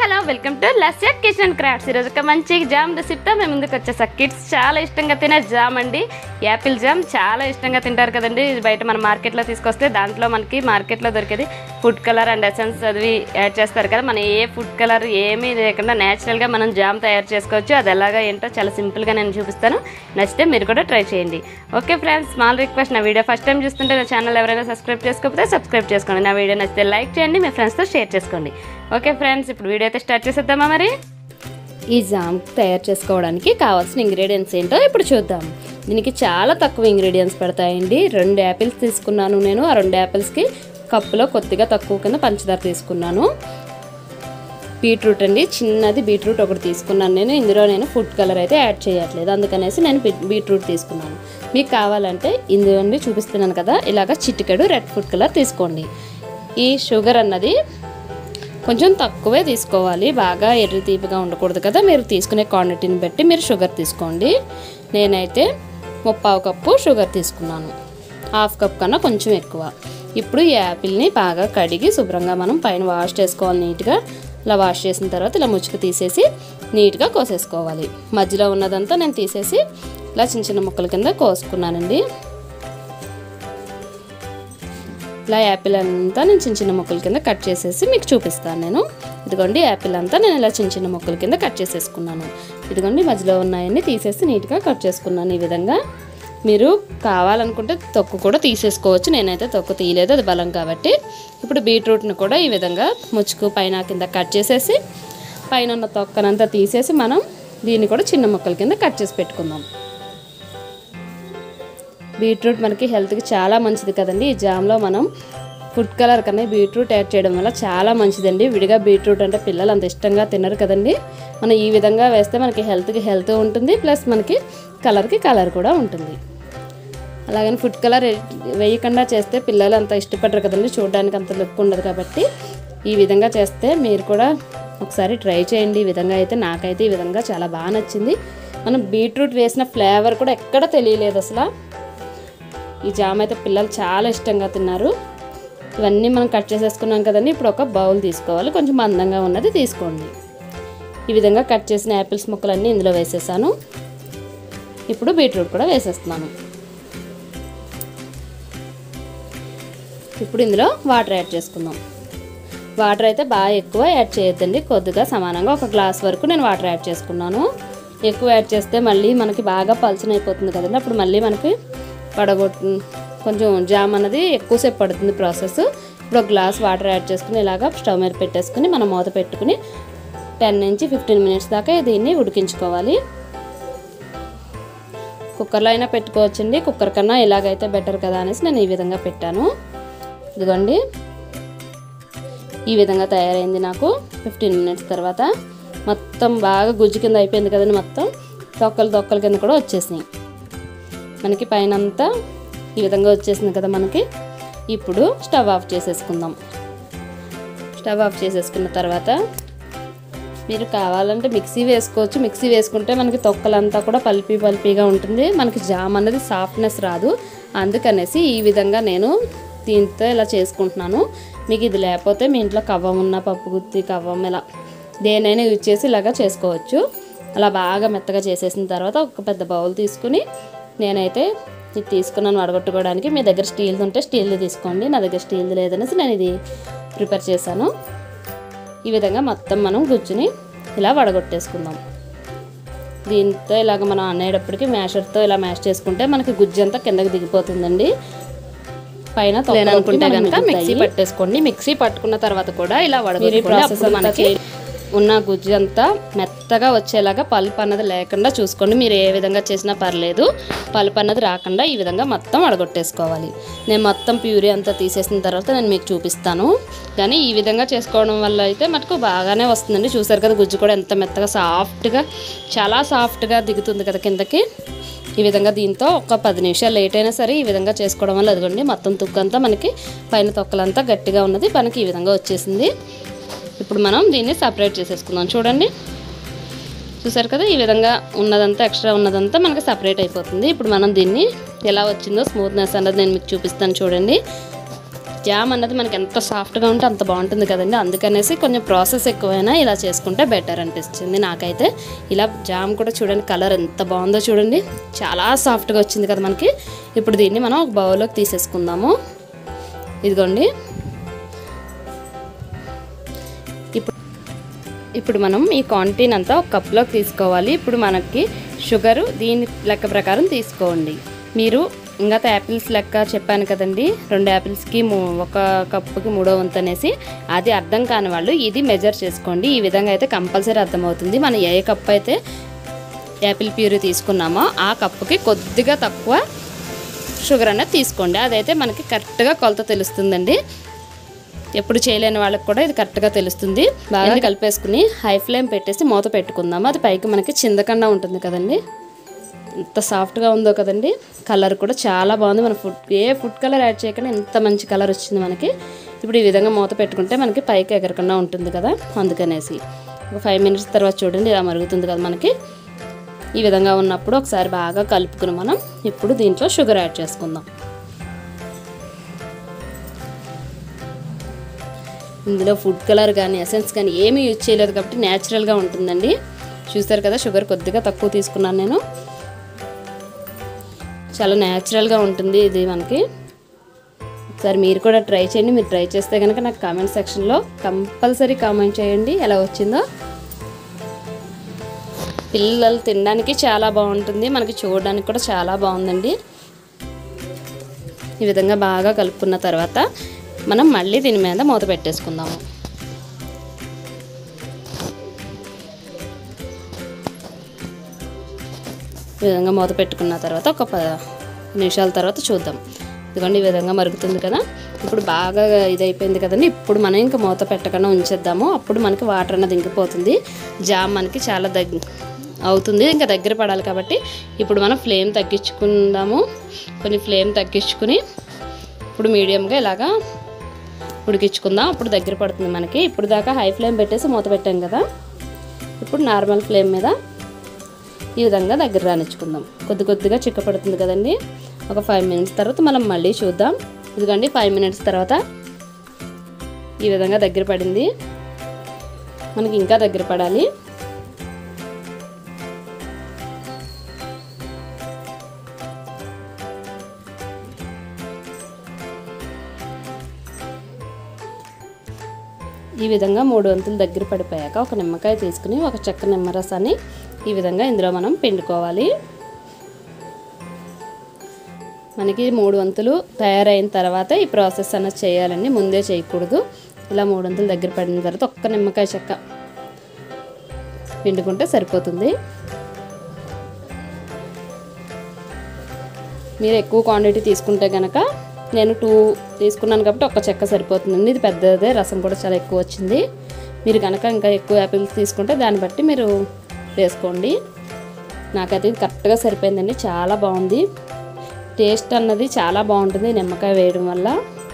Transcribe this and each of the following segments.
hello welcome to Lasya kitchen crafts ఈరోజు ఒక మంచి జామ్ రెసిపీతో మేము ముందుకు వచ్చేసా కిడ్స్ చాలా ఇష్టంగా తినే జామ్ అండి యాపిల్ జామ్ చాలా ఇష్టంగా తింటారు కదండి ఇది బయట మన మార్కెట్లో తీసుకొస్తే దాంట్లో మనకి మార్కెట్లో దొరికేది ఫుడ్ కలర్ అండ్ ఎసెన్స్ అది యాడ్ చేస్తారు కదా మన ఏ ఫుడ్ కలర్ ఏమీ లేకుండా న్యాచురల్గా మనం జామ్ తయారు చేసుకోవచ్చు అది ఎలాగా ఏంటో చాలా సింపుల్గా నేను చూపిస్తాను నచ్చితే మీరు కూడా ట్రై చేయండి ఓకే ఫ్రెండ్స్ స్మాల్ రిక్వెస్ట్ నా వీడియో ఫస్ట్ టైం చూస్తుంటే నా ఛానల్ ఎవరైనా సబ్స్క్రైబ్ చేసుకోకపోతే సబ్స్క్రైబ్ చేసుకోండి నా వీడియో నచ్చితే లైక్ చేయండి మీ ఫ్రెండ్స్తో షేర్ చేసుకోండి ఓకే ఫ్రెండ్స్ ఇప్పుడు వీడియో అయితే స్టార్ట్ చేసేద్దామా మరి ఈ జామ్ తయారు చేసుకోవడానికి కావాల్సిన ఇంగ్రీడియంట్స్ ఏంటో ఇప్పుడు చూద్దాం దీనికి చాలా తక్కువ ఇంగ్రీడియంట్స్ పడతాయండి రెండు యాపిల్స్ తీసుకున్నాను నేను ఆ రెండు యాపిల్స్కి కప్పులో కొద్దిగా తక్కువ కింద పంచదార తీసుకున్నాను బీట్రూట్ అండి చిన్నది బీట్రూట్ ఒకటి తీసుకున్నాను నేను ఇందులో నేను ఫుడ్ కలర్ అయితే యాడ్ చేయట్లేదు అందుకనేసి నేను బీ- బీట్రూట్ తీసుకున్నాను మీకు కావాలంటే ఇందులో చూపిస్తున్నాను కదా ఇలాగ చిటికెడు రెడ్ ఫుడ్ కలర్ తీసుకోండి ఈ షుగర్ అన్నది కొంచెం తక్కువే తీసుకోవాలి బాగా ఎర్రి తీపిగా ఉండకూడదు కదా మీరు తీసుకునే క్వాంటిటీని బట్టి మీరు షుగర్ తీసుకోండి నేనైతే ముప్పావు కప్పు షుగర్ తీసుకున్నాను హాఫ్ కప్ కన్నా కొంచెం ఎక్కువ ఇప్పుడు ఈ యాపిల్ని బాగా కడిగి శుభ్రంగా మనం పైన వాష్ చేసుకోవాలి నీట్గా ఇలా వాష్ చేసిన తర్వాత ఇలా ముచ్చుకు తీసేసి నీట్గా కోసేసుకోవాలి మధ్యలో ఉన్నదంతా నేను తీసేసి ఇలా చిన్న చిన్న ముక్కల కింద కోసుకున్నానండి ఇలా యాపిల్ అంతా నేను చిన్న చిన్న ముక్కల కింద కట్ చేసేసి మీకు చూపిస్తాను నేను ఇదిగోండి యాపిల్ అంతా నేను ఇలా చిన్న చిన్న ముక్కల కింద కట్ చేసేసుకున్నాను ఇదిగోండి మధ్యలో ఉన్నాయన్నీ తీసేసి నీట్గా కట్ చేసుకున్నాను ఈ విధంగా మీరు కావాలనుకుంటే తొక్కు కూడా తీసేసుకోవచ్చు నేనైతే తొక్కు తీయలేదు అది బలం కాబట్టి ఇప్పుడు బీట్రూట్ని కూడా ఈ విధంగా ముచ్చుకు పైన కింద కట్ చేసేసి పైన ఉన్న తొక్కనంతా తీసేసి మనం దీన్ని కూడా చిన్న ముక్కల కింద కట్ చేసి పెట్టుకుందాం బీట్రూట్ మనకి హెల్త్కి చాలా మంచిది కదండి ఈ జామ్లో మనం ఫుడ్ కలర్ కన్నా బీట్రూట్ యాడ్ చేయడం వల్ల చాలా మంచిదండి విడిగా బీట్రూట్ అంటే పిల్లలు అంత ఇష్టంగా తినరు కదండి మనం ఈ విధంగా వేస్తే మనకి హెల్త్కి హెల్త్ ఉంటుంది ప్లస్ మనకి కలర్కి కలర్ కూడా ఉంటుంది అలాగని ఫుడ్ కలర్ వేయకుండా చేస్తే పిల్లలు అంత ఇష్టపడరు కదండి చూడడానికి అంత లుక్ ఉండదు కాబట్టి ఈ విధంగా చేస్తే మీరు కూడా ఒకసారి ట్రై చేయండి ఈ విధంగా అయితే నాకైతే ఈ విధంగా చాలా బాగా నచ్చింది మనం బీట్రూట్ వేసిన ఫ్లేవర్ కూడా ఎక్కడ తెలియలేదు అసలు ఈ జామ్ అయితే పిల్లలు చాలా ఇష్టంగా తిన్నారు ఇవన్నీ మనం కట్ చేసేసుకున్నాం కదండి ఇప్పుడు ఒక బౌల్ తీసుకోవాలి కొంచెం మందంగా ఉన్నది తీసుకోండి ఈ విధంగా కట్ చేసిన యాపిల్స్ ముక్కలన్నీ ఇందులో వేసేసాను ఇప్పుడు బీట్రూట్ కూడా వేసేస్తున్నాను ఇప్పుడు ఇందులో వాటర్ యాడ్ చేసుకుందాం వాటర్ అయితే బాగా ఎక్కువ యాడ్ చేయొద్దండి కొద్దిగా సమానంగా ఒక గ్లాస్ వరకు నేను వాటర్ యాడ్ చేసుకున్నాను ఎక్కువ యాడ్ చేస్తే మళ్ళీ మనకి బాగా పలుచన అయిపోతుంది కదండి అప్పుడు మళ్ళీ మనకి పడగొట్టు కొంచెం జామ్ అన్నది ఎక్కువసేపు పడుతుంది ప్రాసెస్ ఇప్పుడు ఒక గ్లాస్ వాటర్ యాడ్ చేసుకుని ఇలాగా స్టవ్ మీద పెట్టేసుకుని మనం మూత పెట్టుకుని టెన్ నుంచి ఫిఫ్టీన్ మినిట్స్ దాకా దీన్ని ఉడికించుకోవాలి కుక్కర్లో అయినా పెట్టుకోవచ్చండి కుక్కర్ కన్నా ఇలాగైతే బెటర్ కదా అనేసి నేను ఈ విధంగా పెట్టాను ఇదిగోండి ఈ విధంగా తయారైంది నాకు ఫిఫ్టీన్ మినిట్స్ తర్వాత మొత్తం బాగా గుజ్జు కింద అయిపోయింది కదండి మొత్తం తొక్కలు తొక్కల కింద కూడా వచ్చేసినాయి మనకి పైన అంతా ఈ విధంగా వచ్చేసింది కదా మనకి ఇప్పుడు స్టవ్ ఆఫ్ చేసేసుకుందాం స్టవ్ ఆఫ్ చేసేసుకున్న తర్వాత మీరు కావాలంటే మిక్సీ వేసుకోవచ్చు మిక్సీ వేసుకుంటే మనకి తొక్కలంతా కూడా పల్పీ పల్పీగా ఉంటుంది మనకి జామ్ అనేది సాఫ్ట్నెస్ రాదు అందుకనేసి ఈ విధంగా నేను దీంతో ఇలా చేసుకుంటున్నాను మీకు ఇది లేకపోతే మీ ఇంట్లో కవ్వం ఉన్న పప్పు గుత్తి కవ్వం ఇలా దేనైనా యూజ్ చేసి ఇలాగా చేసుకోవచ్చు అలా బాగా మెత్తగా చేసేసిన తర్వాత ఒక పెద్ద బౌల్ తీసుకుని నేనైతే ఇది తీసుకున్నాను వడగొట్టుకోవడానికి మీ దగ్గర స్టీల్ది ఉంటే స్టీల్ది తీసుకోండి నా దగ్గర స్టీల్ది లేదనేసి నేను ఇది ప్రిపేర్ చేశాను ఈ విధంగా మొత్తం మనం గుజ్జుని ఇలా వడగొట్టేసుకుందాం దీంతో ఇలాగ మనం అనేటప్పటికి మ్యాషర్తో ఇలా మ్యాష్ చేసుకుంటే మనకి గుజ్జు అంతా కిందకి దిగిపోతుందండి పైన అనుకుంటే కనుక మిక్సీ పట్టేసుకోండి మిక్సీ పట్టుకున్న తర్వాత కూడా ఇలా వడగొట్టుకోండి అప్పుడు మనకి ఉన్న గుజ్జు అంతా మెత్తగా వచ్చేలాగా పల్పు అన్నది లేకుండా చూసుకోండి మీరు ఏ విధంగా చేసినా పర్లేదు పల్పు అన్నది రాకుండా ఈ విధంగా మొత్తం వడగొట్టేసుకోవాలి నేను మొత్తం ప్యూరీ అంతా తీసేసిన తర్వాత నేను మీకు చూపిస్తాను కానీ ఈ విధంగా చేసుకోవడం వల్ల అయితే మటుకు బాగానే వస్తుందండి చూసారు కదా గుజ్జు కూడా ఎంత మెత్తగా సాఫ్ట్గా చాలా సాఫ్ట్గా దిగుతుంది కదా కిందకి ఈ విధంగా దీంతో ఒక పది నిమిషాలు లేట్ అయినా సరే ఈ విధంగా చేసుకోవడం వల్ల అదిగోండి మొత్తం తుక్కంతా మనకి పైన తొక్కలంతా గట్టిగా ఉన్నది మనకి ఈ విధంగా వచ్చేసింది ఇప్పుడు మనం దీన్ని సపరేట్ చేసేసుకుందాం చూడండి చూసారు కదా ఈ విధంగా ఉన్నదంతా ఎక్స్ట్రా ఉన్నదంతా మనకి సపరేట్ అయిపోతుంది ఇప్పుడు మనం దీన్ని ఎలా వచ్చిందో స్మూత్నెస్ అన్నది నేను మీకు చూపిస్తాను చూడండి జామ్ అన్నది మనకి ఎంత సాఫ్ట్గా ఉంటే అంత బాగుంటుంది కదండి అందుకనేసి కొంచెం ప్రాసెస్ ఎక్కువైనా ఇలా చేసుకుంటే బెటర్ అనిపిస్తుంది నాకైతే ఇలా జామ్ కూడా చూడండి కలర్ ఎంత బాగుందో చూడండి చాలా సాఫ్ట్గా వచ్చింది కదా మనకి ఇప్పుడు దీన్ని మనం ఒక బౌల్లోకి తీసేసుకుందాము ఇదిగోండి ఇప్పుడు ఇప్పుడు మనం ఈ క్వాంటిటీని అంతా ఒక కప్లోకి తీసుకోవాలి ఇప్పుడు మనకి షుగరు దీని లెక్క ప్రకారం తీసుకోండి మీరు ఇంకా యాపిల్స్ లెక్క చెప్పాను కదండి రెండు యాపిల్స్కి మూ- ఒక కప్పుకి మూడో వంతు అనేసి అది అర్థం కాని వాళ్ళు ఇది మెజర్ చేసుకోండి ఈ విధంగా అయితే కంపల్సరీ అర్థమవుతుంది మనం ఏ కప్ అయితే యాపిల్ ప్యూరీ తీసుకున్నామో ఆ కప్పుకి కొద్దిగా తక్కువ షుగర్ అనేది తీసుకోండి అదైతే మనకి కరెక్ట్గా కొలత తెలుస్తుందండి ఎప్పుడు చేయలేని వాళ్ళకి కూడా ఇది కరెక్ట్గా తెలుస్తుంది బాగా కలిపేసుకుని హై ఫ్లేమ్ పెట్టేసి మూత పెట్టుకుందాము అది పైకి మనకి చిందకుండా ఉంటుంది కదండి ఎంత సాఫ్ట్గా ఉందో కదండి కలర్ కూడా చాలా బాగుంది మన ఫుడ్ ఏ ఫుడ్ కలర్ యాడ్ చేయకుండా ఎంత మంచి కలర్ వచ్చింది మనకి ఇప్పుడు ఈ విధంగా మూత పెట్టుకుంటే మనకి పైకి ఎగరకుండా ఉంటుంది కదా అందుకనేసి ఒక ఫైవ్ మినిట్స్ తర్వాత చూడండి ఇలా మరుగుతుంది కదా మనకి ఈ విధంగా ఉన్నప్పుడు ఒకసారి బాగా కలుపుకుని మనం ఇప్పుడు దీంట్లో షుగర్ యాడ్ చేసుకుందాం ఇందులో ఫుడ్ కలర్ కానీ ఎసెన్స్ కానీ ఏమీ యూజ్ చేయలేదు కాబట్టి న్యాచురల్గా ఉంటుందండి చూసారు కదా షుగర్ కొద్దిగా తక్కువ తీసుకున్నాను నేను చాలా న్యాచురల్గా ఉంటుంది ఇది మనకి ఒకసారి మీరు కూడా ట్రై చేయండి మీరు ట్రై చేస్తే కనుక నాకు కామెంట్ సెక్షన్లో కంపల్సరీ కామెంట్ చేయండి ఎలా వచ్చిందో పిల్లలు తినడానికి చాలా బాగుంటుంది మనకి చూడడానికి కూడా చాలా బాగుందండి ఈ విధంగా బాగా కలుపుకున్న తర్వాత మనం మళ్ళీ దీని మీద మూత పెట్టేసుకుందాము ఈ విధంగా మూత పెట్టుకున్న తర్వాత ఒక ప నిమిషాల తర్వాత చూద్దాం ఇదిగోండి ఈ విధంగా మరుగుతుంది కదా ఇప్పుడు బాగా ఇది అయిపోయింది కదండి ఇప్పుడు మనం ఇంకా మూత పెట్టకుండా ఉంచేద్దాము అప్పుడు మనకి వాటర్ అన్నది ఇంకిపోతుంది జామ్ మనకి చాలా దగ్గ అవుతుంది ఇంకా దగ్గర పడాలి కాబట్టి ఇప్పుడు మనం ఫ్లేమ్ తగ్గించుకుందాము కొన్ని ఫ్లేమ్ తగ్గించుకుని ఇప్పుడు మీడియంగా ఇలాగా ఉడికించుకుందాం అప్పుడు దగ్గర పడుతుంది మనకి ఇప్పుడు దాకా హై ఫ్లేమ్ పెట్టేసి మూత పెట్టాం కదా ఇప్పుడు నార్మల్ ఫ్లేమ్ మీద ఈ విధంగా దగ్గర రానిచ్చుకుందాం కొద్ది కొద్దిగా చిక్కపడుతుంది కదండి ఒక ఫైవ్ మినిట్స్ తర్వాత మనం మళ్ళీ చూద్దాం ఇదిగోండి ఫైవ్ మినిట్స్ తర్వాత ఈ విధంగా దగ్గర పడింది మనకి ఇంకా దగ్గర పడాలి ఈ విధంగా మూడు వంతులు దగ్గర పడిపోయాక ఒక నిమ్మకాయ తీసుకుని ఒక చెక్క నిమ్మరసాన్ని ఈ విధంగా ఇందులో మనం పిండుకోవాలి మనకి మూడు వంతులు తయారైన తర్వాత ఈ ప్రాసెస్ అన్నది చేయాలండి ముందే చేయకూడదు ఇలా మూడు వంతులు దగ్గర పడిన తర్వాత ఒక్క నిమ్మకాయ చెక్క పిండుకుంటే సరిపోతుంది మీరు ఎక్కువ క్వాంటిటీ తీసుకుంటే కనుక నేను టూ తీసుకున్నాను కాబట్టి ఒక్క చెక్క సరిపోతుందండి ఇది పెద్దదే రసం కూడా చాలా ఎక్కువ వచ్చింది మీరు కనుక ఇంకా ఎక్కువ యాపిల్స్ తీసుకుంటే దాన్ని బట్టి మీరు వేసుకోండి నాకైతే ఇది కరెక్ట్గా సరిపోయిందండి చాలా బాగుంది టేస్ట్ అన్నది చాలా బాగుంటుంది నిమ్మకాయ వేయడం వల్ల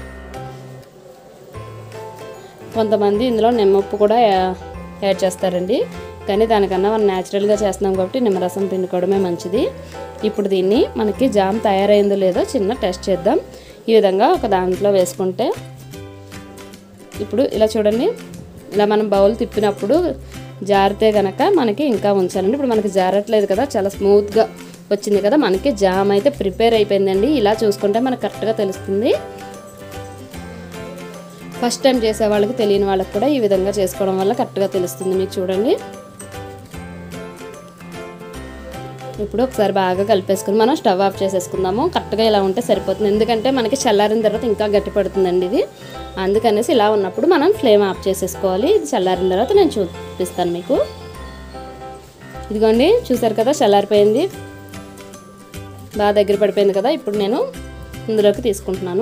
కొంతమంది ఇందులో నిమ్మప్పు కూడా యా- యాడ్ చేస్తారండి కానీ దానికన్నా మనం న్యాచురల్గా చేస్తున్నాం కాబట్టి నిమ్మరసం పిండుకోవడమే మంచిది ఇప్పుడు దీన్ని మనకి జామ్ తయారైందో లేదో చిన్న టెస్ట్ చేద్దాం ఈ విధంగా ఒక దాంట్లో వేసుకుంటే ఇప్పుడు ఇలా చూడండి ఇలా మనం బౌల్ తిప్పినప్పుడు జారితే కనుక మనకి ఇంకా ఉంచాలండి ఇప్పుడు మనకి జారట్లేదు కదా చాలా స్మూత్గా వచ్చింది కదా మనకి జామ్ అయితే ప్రిపేర్ అయిపోయిందండి ఇలా చూసుకుంటే మనకు కరెక్ట్గా తెలుస్తుంది ఫస్ట్ టైం చేసే వాళ్ళకి తెలియని వాళ్ళకి కూడా ఈ విధంగా చేసుకోవడం వల్ల కరెక్ట్గా తెలుస్తుంది మీకు చూడండి ఇప్పుడు ఒకసారి బాగా కలిపేసుకుని మనం స్టవ్ ఆఫ్ చేసేసుకుందాము కరెక్ట్గా ఇలా ఉంటే సరిపోతుంది ఎందుకంటే మనకి చల్లారిన తర్వాత ఇంకా గట్టి పడుతుందండి ఇది అందుకనేసి ఇలా ఉన్నప్పుడు మనం ఫ్లేమ్ ఆఫ్ చేసేసుకోవాలి ఇది చల్లారిన తర్వాత నేను చూపిస్తాను మీకు ఇదిగోండి చూసారు కదా చల్లారిపోయింది బాగా దగ్గర పడిపోయింది కదా ఇప్పుడు నేను ఇందులోకి తీసుకుంటున్నాను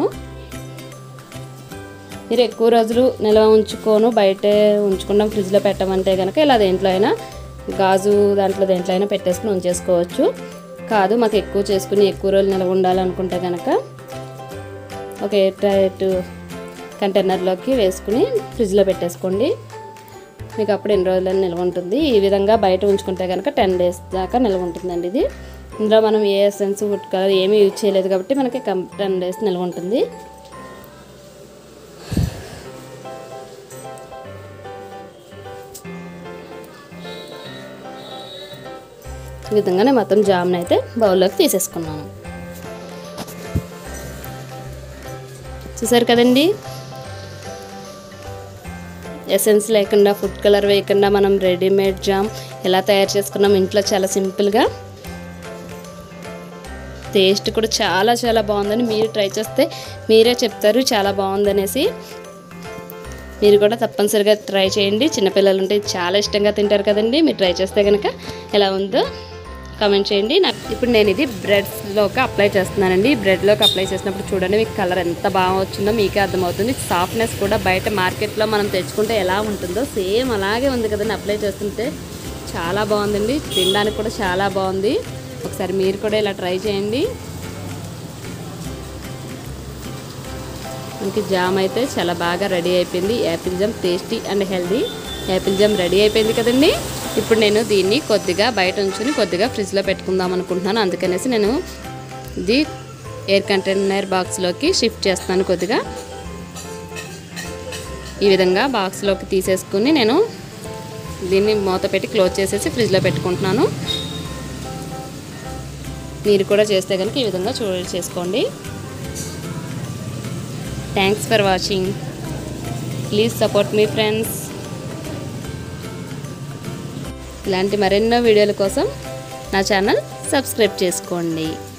మీరు ఎక్కువ రోజులు నిల్వ ఉంచుకోను బయటే ఉంచుకుంటాం ఫ్రిడ్జ్లో పెట్టమంటే కనుక ఇలా దేంట్లో అయినా గాజు దాంట్లో దేంట్లో అయినా పెట్టేసుకుని ఉంచేసుకోవచ్చు కాదు మాకు ఎక్కువ చేసుకుని ఎక్కువ రోజులు నిల్వ ఉండాలనుకుంటే కనుక ఒక ఎయిర్ టైట్ కంటైనర్లోకి వేసుకుని ఫ్రిడ్జ్లో పెట్టేసుకోండి మీకు అప్పుడు ఎన్ని రోజులని నిల్వ ఉంటుంది ఈ విధంగా బయట ఉంచుకుంటే కనుక టెన్ డేస్ దాకా నిల్వ ఉంటుందండి ఇది ఇందులో మనం ఏ ఎసెన్స్ ఫుడ్ కలర్ ఏమీ యూజ్ చేయలేదు కాబట్టి మనకి కం టెన్ డేస్ నిల్వ ఉంటుంది ఈ విధంగా నేను మొత్తం జామ్ని అయితే బౌల్లోకి తీసేసుకున్నాను చూసారు కదండి ఎసెన్స్ లేకుండా ఫుడ్ కలర్ వేయకుండా మనం రెడీమేడ్ జామ్ ఎలా తయారు చేసుకున్నాం ఇంట్లో చాలా సింపుల్గా టేస్ట్ కూడా చాలా చాలా బాగుందని మీరు ట్రై చేస్తే మీరే చెప్తారు చాలా బాగుందనేసి మీరు కూడా తప్పనిసరిగా ట్రై చేయండి చిన్నపిల్లలు ఉంటే చాలా ఇష్టంగా తింటారు కదండి మీరు ట్రై చేస్తే కనుక ఎలా ఉందో కామెంట్ చేయండి నాకు ఇప్పుడు నేను ఇది బ్రెడ్స్లోకి అప్లై చేస్తున్నానండి బ్రెడ్లోకి అప్లై చేసినప్పుడు చూడండి మీకు కలర్ ఎంత బాగా వచ్చిందో మీకే అర్థమవుతుంది సాఫ్ట్నెస్ కూడా బయట మార్కెట్లో మనం తెచ్చుకుంటే ఎలా ఉంటుందో సేమ్ అలాగే ఉంది కదండి అప్లై చేస్తుంటే చాలా బాగుందండి తినడానికి కూడా చాలా బాగుంది ఒకసారి మీరు కూడా ఇలా ట్రై చేయండి మనకి జామ్ అయితే చాలా బాగా రెడీ అయిపోయింది apple jam tasty and healthy apple jam ready అయిపోయింది కదండి ఇప్పుడు నేను దీన్ని కొద్దిగా బయట ఉంచుని కొద్దిగా ఫ్రిడ్జ్లో పెట్టుకుందాం అనుకుంటున్నాను అందుకనేసి నేను ఇది ఎయిర్ కంటైనర్ బాక్స్లోకి షిఫ్ట్ చేస్తాను కొద్దిగా ఈ విధంగా బాక్స్లోకి తీసేసుకుని నేను దీన్ని మూత పెట్టి క్లోజ్ చేసేసి ఫ్రిడ్జ్లో పెట్టుకుంటున్నాను మీరు కూడా చేస్తే కనుక ఈ విధంగా చూ చేసుకోండి thanks for watching please support మీ ఫ్రెండ్స్ ఇలాంటి మరెన్నో వీడియోల కోసం నా ఛానల్ సబ్స్క్రైబ్ చేసుకోండి